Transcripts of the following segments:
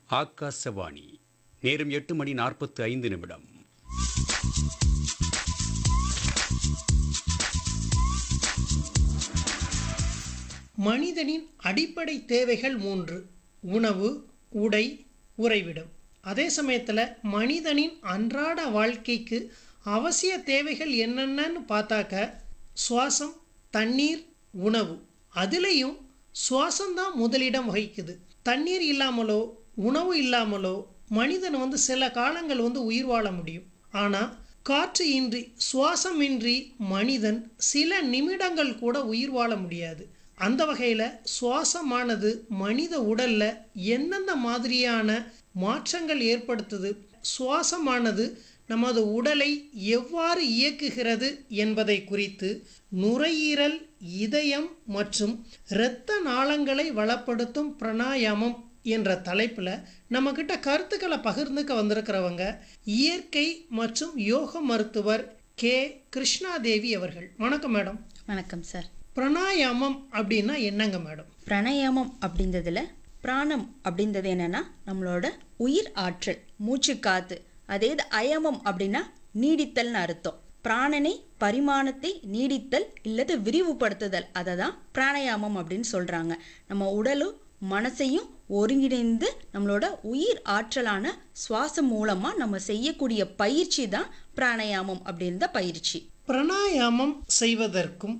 ஆகாசவாணி நேரம் எட்டு மணி நாற்பத்து ஐந்து நிமிடம் மனிதனின் அடிப்படை தேவைகள் மூன்று உணவு உடை உறைவிடம் அதே சமயத்தில் மனிதனின் அன்றாட வாழ்க்கைக்கு அவசிய தேவைகள் என்னென்னன்னு பார்த்தாக்க சுவாசம் தண்ணீர் உணவு அதுலேயும் சுவாசம்தான் முதலிடம் வகிக்குது தண்ணீர் இல்லாமலோ உணவு இல்லாமலோ மனிதன் வந்து சில காலங்கள் வந்து உயிர் வாழ முடியும் ஆனால் காற்று இன்றி சுவாசமின்றி மனிதன் சில நிமிடங்கள் கூட உயிர் வாழ முடியாது அந்த வகையில் சுவாசமானது மனித உடல்ல எந்தெந்த மாதிரியான மாற்றங்கள் ஏற்படுத்துது சுவாசமானது நமது உடலை எவ்வாறு இயக்குகிறது என்பதை குறித்து நுரையீரல் இதயம் மற்றும் இரத்த நாளங்களை வளப்படுத்தும் பிராணாயாமம் என்ற தலைப்பில் நம்மக்கிட்ட கருத்துக்களை பகிர்ந்துக்க வந்திருக்கிறவங்க இயற்கை மற்றும் யோக மருத்துவர் கே கிருஷ்ணாதேவி அவர்கள் வணக்கம் மேடம் வணக்கம் சார் பிராணாயாமம் அப்படின்னா என்னங்க மேடம் பிராணாயாமம் அப்படின்றதுல பிராணம் அப்படின்றது என்னன்னா நம்மளோட உயிர் ஆற்றல் மூச்சு காத்து அதே இது அயமம் அப்படின்னா நீடித்தல்னு அர்த்தம் பிராணனை பரிமாணத்தை நீடித்தல் இல்லது விரிவுபடுத்துதல் அதை தான் பிராணாயாமம் அப்படின்னு சொல்றாங்க நம்ம உடலும் மனசையும் ஒருங்கிணைந்து நம்மளோட உயிர் ஆற்றலான சுவாசம் மூலமா நம்ம செய்யக்கூடிய பயிற்சி தான் பிராணாயாமம் அப்படின்ற பயிற்சி பிராணாயாமம் செய்வதற்கும்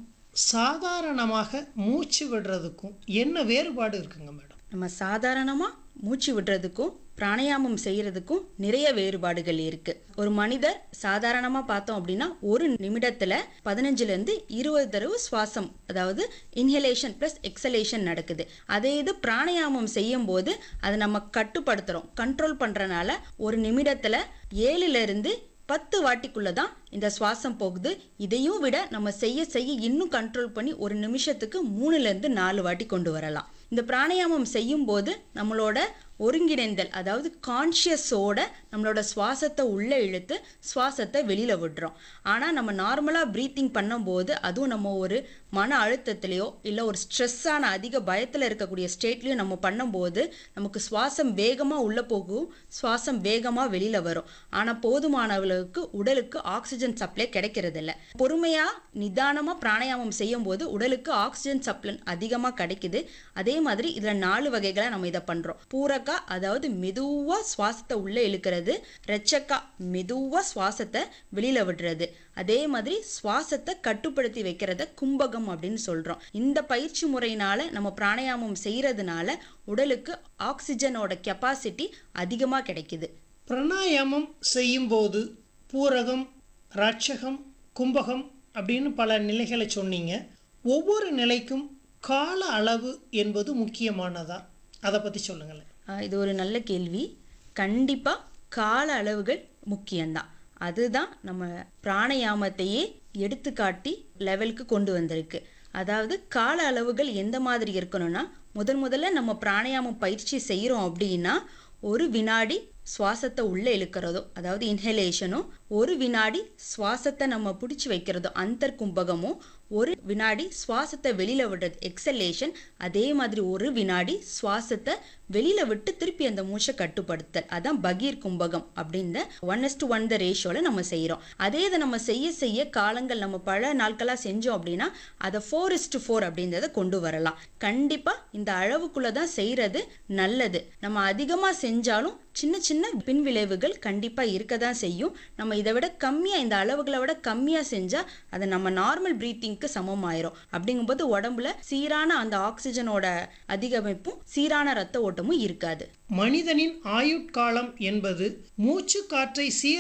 சாதாரணமாக மூச்சு விடுறதுக்கும் என்ன வேறுபாடு இருக்குங்க மேடம் நம்ம சாதாரணமாக மூச்சு விடுறதுக்கும் பிராணாயாமம் செய்யறதுக்கும் நிறைய வேறுபாடுகள் இருக்கு ஒரு மனிதர் சாதாரணமாக பார்த்தோம் அப்படின்னா ஒரு நிமிடத்துல பதினஞ்சுல இருந்து இருபது தடவை சுவாசம் அதாவது இன்ஹலேஷன் ப்ளஸ் எக்ஸலேஷன் நடக்குது அதே இது பிராணாயாமம் செய்யும் போது அதை நம்ம கட்டுப்படுத்துறோம் கண்ட்ரோல் பண்றனால ஒரு நிமிடத்துல ஏழுல இருந்து பத்து வாட்டிக்குள்ள தான் இந்த சுவாசம் போகுது இதையும் விட நம்ம செய்ய செய்ய இன்னும் கண்ட்ரோல் பண்ணி ஒரு நிமிஷத்துக்கு மூணுல இருந்து நாலு வாட்டி கொண்டு வரலாம் இந்த பிராணாயாமம் செய்யும் போது நம்மளோட ஒருங்கிணைந்தல் அதாவது கான்ஷியஸோட நம்மளோட சுவாசத்தை உள்ளே இழுத்து சுவாசத்தை வெளியில விடுறோம் ஆனால் நம்ம நார்மலாக ப்ரீத்திங் பண்ணும்போது அதுவும் நம்ம ஒரு மன அழுத்தத்திலையோ இல்லை ஒரு ஸ்ட்ரெஸ்ஸான அதிக பயத்தில் இருக்கக்கூடிய ஸ்டேட்லையோ நம்ம பண்ணும்போது நமக்கு சுவாசம் வேகமாக உள்ளே போகும் சுவாசம் வேகமாக வெளியில் வரும் ஆனால் போதுமான அளவுக்கு உடலுக்கு ஆக்சிஜன் சப்ளை கிடைக்கிறதில்ல பொறுமையாக நிதானமாக பிராணாயாமம் செய்யும் போது உடலுக்கு ஆக்சிஜன் சப்ளை அதிகமாக கிடைக்குது அதே மாதிரி இதில் நாலு வகைகளை நம்ம இதை பண்ணுறோம் பூரக்கா அதாவது மெதுவாக சுவாசத்தை உள்ளே இழுக்கிறது ரெச்சக்கா மெதுவாக சுவாசத்தை வெளியில் விடுறது அதே மாதிரி சுவாசத்தை கட்டுப்படுத்தி வைக்கிறத கும்பகம் அப்படின்னு சொல்கிறோம் இந்த பயிற்சி முறையினால நம்ம பிராணாயாமம் செய்கிறதுனால உடலுக்கு ஆக்சிஜனோட கெப்பாசிட்டி அதிகமாக கிடைக்குது பிராணாயாமம் செய்யும்போது பூரகம் ராட்சகம் கும்பகம் அப்படின்னு பல நிலைகளை சொன்னீங்க ஒவ்வொரு நிலைக்கும் கால அளவு என்பது முக்கியமானதா அதை பற்றி சொல்லுங்களேன் ஆஹ் இது ஒரு நல்ல கேள்வி கண்டிப்பாக கால அளவுகள் முக்கியம்தான் அதுதான் நம்ம பிராணாயாமத்தையே எடுத்துக்காட்டி லெவலுக்கு கொண்டு வந்திருக்கு அதாவது கால அளவுகள் எந்த மாதிரி இருக்கணும்னா முதன் முதல்ல நம்ம பிராணாயாமம் பயிற்சி செய்கிறோம் அப்படின்னா ஒரு வினாடி சுவாசத்தை உள்ளே இழுக்கிறதோ அதாவது இன்ஹலேஷனும் ஒரு வினாடி சுவாசத்தை நம்ம பிடிச்சி வைக்கிறதோ அந்தர் கும்பகமும் ஒரு வினாடி சுவாசத்தை வெளியில விடுறது எக்ஸலேஷன் அதே மாதிரி ஒரு வினாடி சுவாசத்தை வெளியில விட்டு திருப்பி அந்த மூச்சை கட்டுப்படுத்தல் அதான் பகீர் கும்பகம் அப்படின்ற one is to one the ரேஷியோல நம்ம செய்கிறோம் அதே இதை நம்ம செய்ய செய்ய காலங்கள் நம்ம பல நாட்களாக செஞ்சோம் அப்படின்னா அதை ஃபோர் இஸ் டு ஃபோர் அப்படின்றத கொண்டு வரலாம் கண்டிப்பா இந்த அளவுக்குள்ள தான் செய்யறது நல்லது நம்ம அதிகமாக செஞ்சாலும் சின்ன சின்ன பின் விளைவுகள் கண்டிப்பா இருக்க தான் செய்யும் நம்ம இதை விட கம்மியா இந்த அளவுகளை விட கம்மியா செஞ்சா அது நம்ம நார்மல் பிரீத்திங்க்கு சமமாயிரும் அப்படிங்கும்போது உடம்புல சீரான அந்த ஆக்சிஜனோட அதிகமைப்பும் சீரான ரத்த ஓட்டமும் இருக்காது மனிதனின் ஆயுட்காலம் என்பது மூச்சு காற்றை சீர்